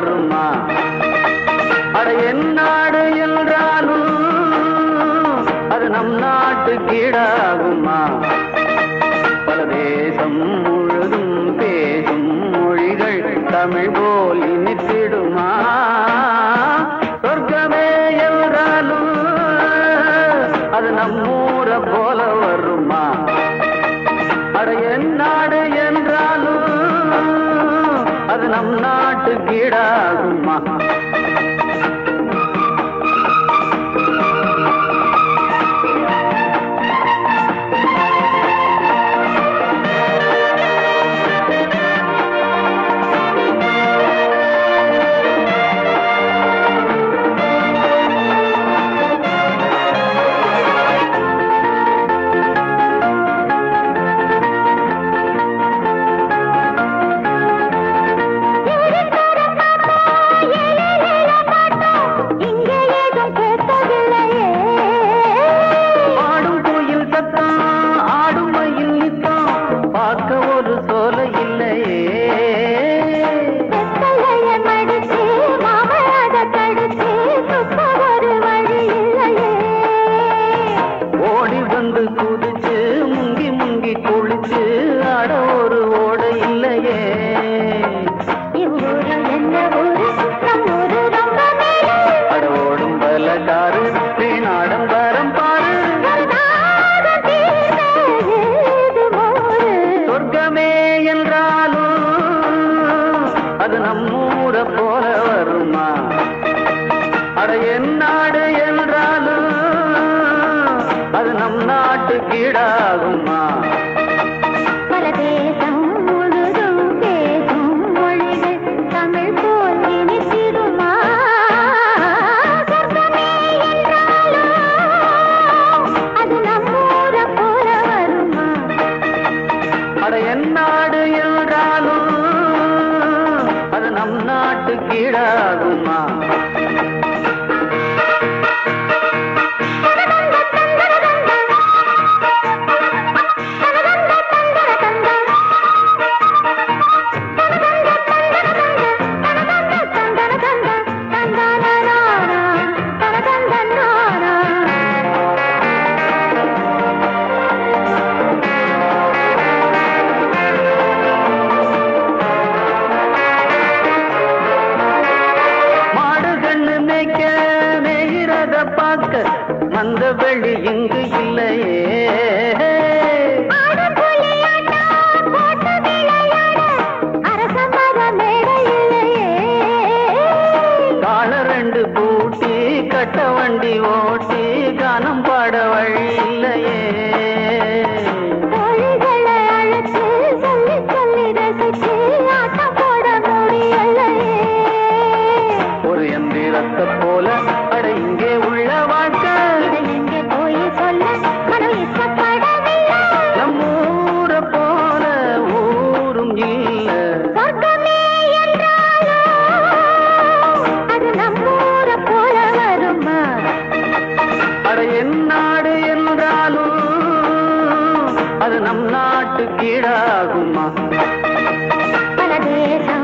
வருமா அட என் நாடு என்றாலும் அது நம் நாட்டு கீழாகுமா பல தேசம் முழுதும் பேசும் மொழிகள் தமிழ் போல் இனித்திடுமா சொர்க்கமே என்றாலும் அது நம்மூர போல வருமா அட என் நாடு என்றாலும் அது நம் நாட்டு கீழாகுமா இங்கே ஏதும் கேட்கவில்லையே ஆடும் கோயில் சத்தம் ஆடும் மயில் நித்தம் பார்க்க ஒரு சோலை இல்லையே வெத்தலையை மடிச்சு மாமழக தடுத்து சுத்த ஒரு வழி இல்லையே ஓடி வந்து குதிச்சு முங்கி முங்கி குளிச்சு ஆட ஒரு ஓடை இல்லையே இவ்வூரு என்ன ஊரு நம் ஊரு ரொம்ப மேலே அட ஓடும் பலகாரு வீணாடம் வரம் பாரு வந்தாத தீர்வே ஏது மோரு சொர்க்கமே என்றாலும் அது நம்மூர போல வருமா அட என் நாடு என்றாலும் அது நம் நாட்டு கீழாகுமா பல தேசம் முழுதும் பேசும் மொழிகள் தமிழ் போல் இனித்திடுமா சொர்க்கமே என்றாலும் அது நம்மூர போல வருமா அட என் நாடு என்றாலும் அது நம் நாட்டு கீழாகுமா மாடு கண்ணு மேய்க்க மேயிறத பார்க்க மந்த வெளி இங்கு இல்லையே கால ரெண்டு பூட்டி கட்ட வண்டி ஓட்டி கானம் பாட வழி இல்லையே ஒரு எந்திரத்தை போல அட இங்கே உள்ள வாழ்க்கை நம்ம ஊரை போல ஊரும் இல்ல சொர்க்கமே என்றாலும் அது நம்மூர போல வருமா அட என் நாடு என்றாலும் அது நம் நாட்டு கீழாகுமா பல தேசம்